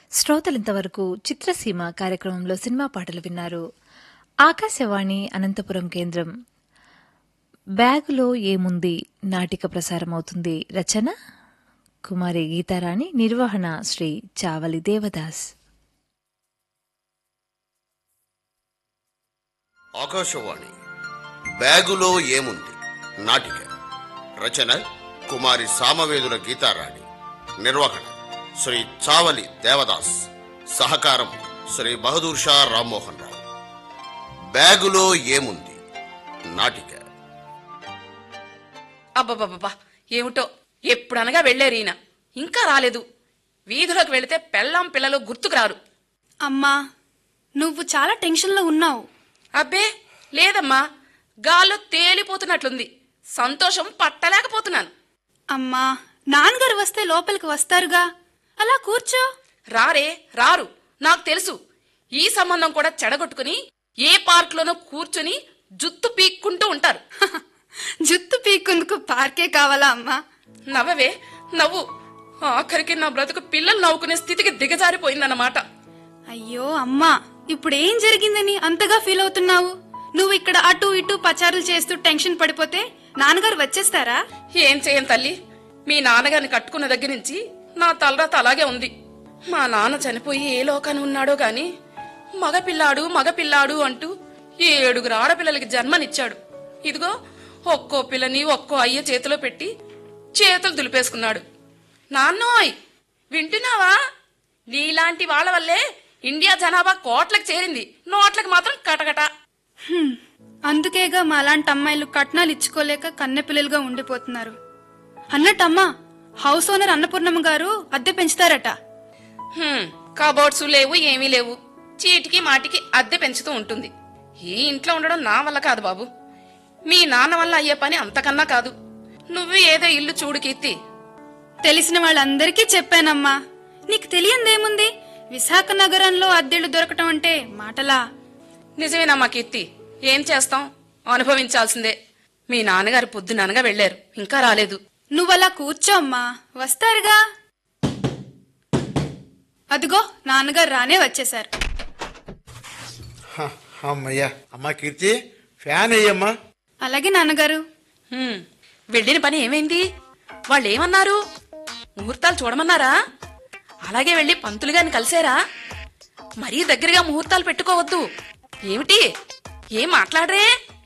శ్రోతలింతవరకు చిత్రసీమ కార్యక్రమంలో సినిమా పాటలు విన్నారు ఆకాశవాణి అనంతపురం కేంద్రం బ్యాగులో ఏముంది నాటిక ప్రసారమవుతుంది రచన కుమారి గీతారాణి నిర్వహణ శ్రీ చావలి దేవదాస్ ఆకాశవాణి బ్యాగులో ఏముంది నాటిక రచన కుమారి సామవేదుల గీతారాణి నిర్వహణ శ్రీ చావలి దేవదాస్ సహకారం శ్రీ బహదూర్ షా రామ్మోహన్ రావు బ్యాగులో ఏముంది నాటిక అబ్బబ్బబ్బా ఏమిటో ఎప్పుడనగా వెళ్ళారు ఈయన ఇంకా రాలేదు వీధిలోకి వెళితే పెళ్ళాం పిల్లలు గుర్తుకు రారు అమ్మా నువ్వు చాలా టెన్షన్లో ఉన్నావు అబ్బే లేదమ్మా గాల్లో తేలిపోతున్నట్లుంది సంతోషం పట్టలేకపోతున్నాను అమ్మా నాన్నగారు వస్తే లోపలికి వస్తారుగా అలా కూర్చో రారే రారు నాకు తెలుసు ఈ సంబంధం కూడా చెడగొట్టుకుని ఏ పార్క్లోనో కూర్చుని జుత్తు పీక్కుంటూ ఉంటారు జుత్తు పీక్కుందుకు పార్కే కావాలా అమ్మా నవ్వవే నవ్వు ఆఖరికి నా బ్రతుకు పిల్లలు నవ్వుకునే స్థితికి దిగజారిపోయిందన్నమాట అయ్యో అమ్మా ఇప్పుడు ఏం జరిగిందని అంతగా ఫీల్ అవుతున్నావు నువ్వు ఇక్కడ అటు ఇటు పచారులు చేస్తూ టెన్షన్ పడిపోతే నాన్నగారు వచ్చేస్తారా ఏం చేయను తల్లి మీ నాన్నగారిని కట్టుకున్న దగ్గర నుంచి నా తలరాత అలాగే ఉంది మా నాన్న చనిపోయి ఏ లోకాన్ని ఉన్నాడో గాని మగపిల్లాడు మగపిల్లాడు అంటూ ఏడుగురు ఆడపిల్లలకి జన్మనిచ్చాడు ఇదిగో ఒక్కో పిల్లని ఒక్కో అయ్య చేతిలో పెట్టి చేతులు దులిపేసుకున్నాడు నాన్నోయ్ వింటున్నావా నీలాంటి వాళ్ళ వల్లే ఇండియా జనాభా కోట్లకు చేరింది నోట్లకు మాత్రం కటకట హ్మ్, అందుకేగా మా అలాంటి అమ్మాయిలు కట్నాలు ఇచ్చుకోలేక కన్నెపిల్లలుగా ఉండిపోతున్నారు అన్నట్టమ్మా హౌస్ ఓనర్ అన్నపూర్ణమ్మ గారు అద్దె పెంచుతారట హ్మ్, కబోర్డ్స్ లేవు ఏమీ లేవు చీటికి మాటికి అద్దె పెంచుతూ ఉంటుంది ఈ ఇంట్లో ఉండడం నా వల్ల కాదు బాబు మీ నాన్న వల్ల అయ్యే పని అంతకన్నా కాదు నువ్వు ఏదో ఇల్లు చూడు కీర్తి తెలిసిన వాళ్ళందరికీ చెప్పానమ్మా నీకు తెలియందేముంది విశాఖ నగరంలో అద్దెలు దొరకటం అంటే మాటలా నిజమేనమ్మా కీర్తి ఏం చేస్తాం అనుభవించాల్సిందే మీ నాన్నగారు పొద్దుననగా వెళ్లారు ఇంకా రాలేదు నువ్వలా కూర్చో అమ్మా వస్తారుగా అదిగో నాన్నగారు రానే వచ్చేశారు హ, అమ్మయ్యా అమ్మా కీర్తి ఫ్యాన్ అయ్యమ్మా అలాగే నాన్నగారు హ్మ్, వెళ్ళిన పని ఏమైంది వాళ్ళు ఏమన్నారు ముహూర్తాలు చూడమన్నారా అలాగే వెళ్ళి పంతులు గారిని కలిసారా మరీ దగ్గరగా ముహూర్తాలు పెట్టుకోవద్దు ఏమిటి ఏం మాట్లాడరే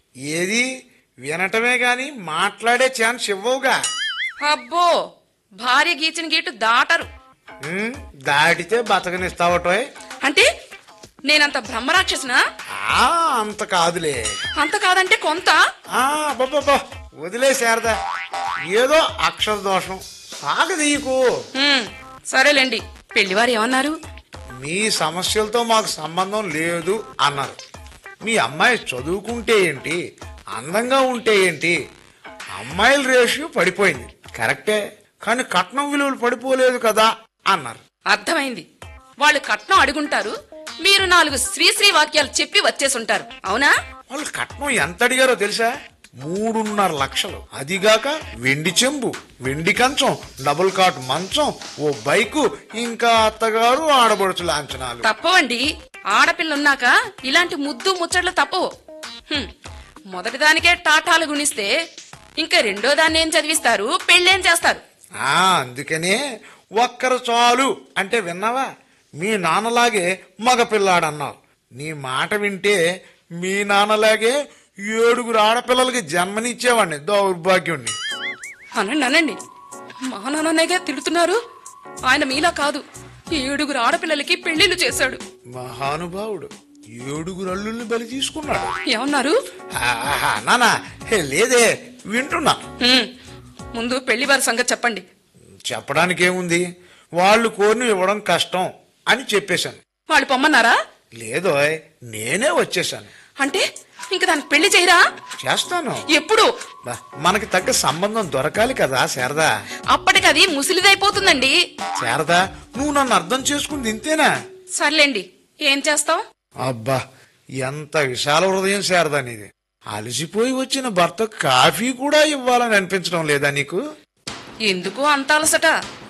ఏది వినటమే గాని మాట్లాడే ఛాన్స్ ఇవ్వవుగా అబ్బో భార్య గీచిన గీటు దాటరు ఉమ్, దాటితే బతకనిస్తావటోయ్ అంటే నేనంత బ్రహ్మరాక్షసునా ఆ అంత కాదులే అంత కాదంటే కొంత ఆ అబ్బబ్బబ్బా వదిలే శారదా ఏదో అక్షర దోషం సాగదీయకు హ్మ్, సరేలేండి పెళ్లివారు ఏమన్నారు మీ సమస్యలతో మాకు సంబంధం లేదు అన్నారు మీ అమ్మాయి చదువుకుంటే ఏంటి అందంగా ఉంటే ఏంటి అమ్మాయిల రేషియో పడిపోయింది కరెక్టే కానీ కట్నం విలువలు పడిపోలేదు కదా అన్నారు అర్థమైంది వాళ్ళు కట్నం అడుగుంటారు మీరు నాలుగు శ్రీశ్రీ వాక్యాలు చెప్పి వచ్చేసుంటారు అవునా వాళ్ళు కట్నం ఎంత అడిగారో తెలుసా మూడున్నర లక్షలు అదిగాక వెండి చెంబు వెండి కంచం డబుల్ కాట్ మంచం ఓ బైకు ఇంకా అత్తగారు ఆడబడుచు లాంఛనాలు తప్పవండి ఆడపిల్లున్నాక ఇలాంటి ముద్దు ముచ్చట్లు తప్పవు హ్మ్. మొదటి దానికే టాటాలు గుణిస్తే ఇంకా రెండో దాన్ని ఏం చదివిస్తారు పెళ్ళేం చేస్తారు ఆ అందుకనే ఒక్కరు చాలు అంటే విన్నావా మీ నాన్నలాగే మగపిల్లాడన్నావు నీ మాట వింటే మీ నాన్నలాగే ఏడుగురు ఆడపిల్లలకి జన్మనిచ్చేవాడిని దౌర్భాగ్యుణ్ణి అనండి అనండి మా నాన్ననేగా తిడుతున్నారు ఆయన మీలా కాదు ఏడుగురు ఆడపిల్లలకి పెళ్లిళ్ళు చేశాడు మహానుభావుడు ఏడుగురు అల్లుల్ని బలి తీసుకున్నాడు ఏమన్నారు ఆహా, నానా హే, లేదే వింటున్నా హ్మ్. ముందు పెళ్లి వారి సంగతి చెప్పండి చెప్పడానికి ఏముంది వాళ్ళు కోరిని ఇవ్వడం కష్టం అని చెప్పేశాను వాళ్ళు పొమ్మన్నారా లేదో నేనే వచ్చేసాను అంటే ఇంక దానికి పెళ్లి చేయరా చేస్తాను ఎప్పుడు బా, మనకి తగ్గ సంబంధం దొరకాలి కదా శారదా అప్పటికది ముసిలిదైపోతుందండి శారదా నువ్వు నన్ను అర్థం చేసుకుంది ఇంతేనా సర్లేండి ఏం చేస్తాం అబ్బా ఎంత విశాల హృదయం శారదా నీది అలసిపోయి వచ్చిన భర్త కాఫీ కూడా ఇవ్వాలని అనిపించడం లేదా నీకు ఎందుకు అంత అలసట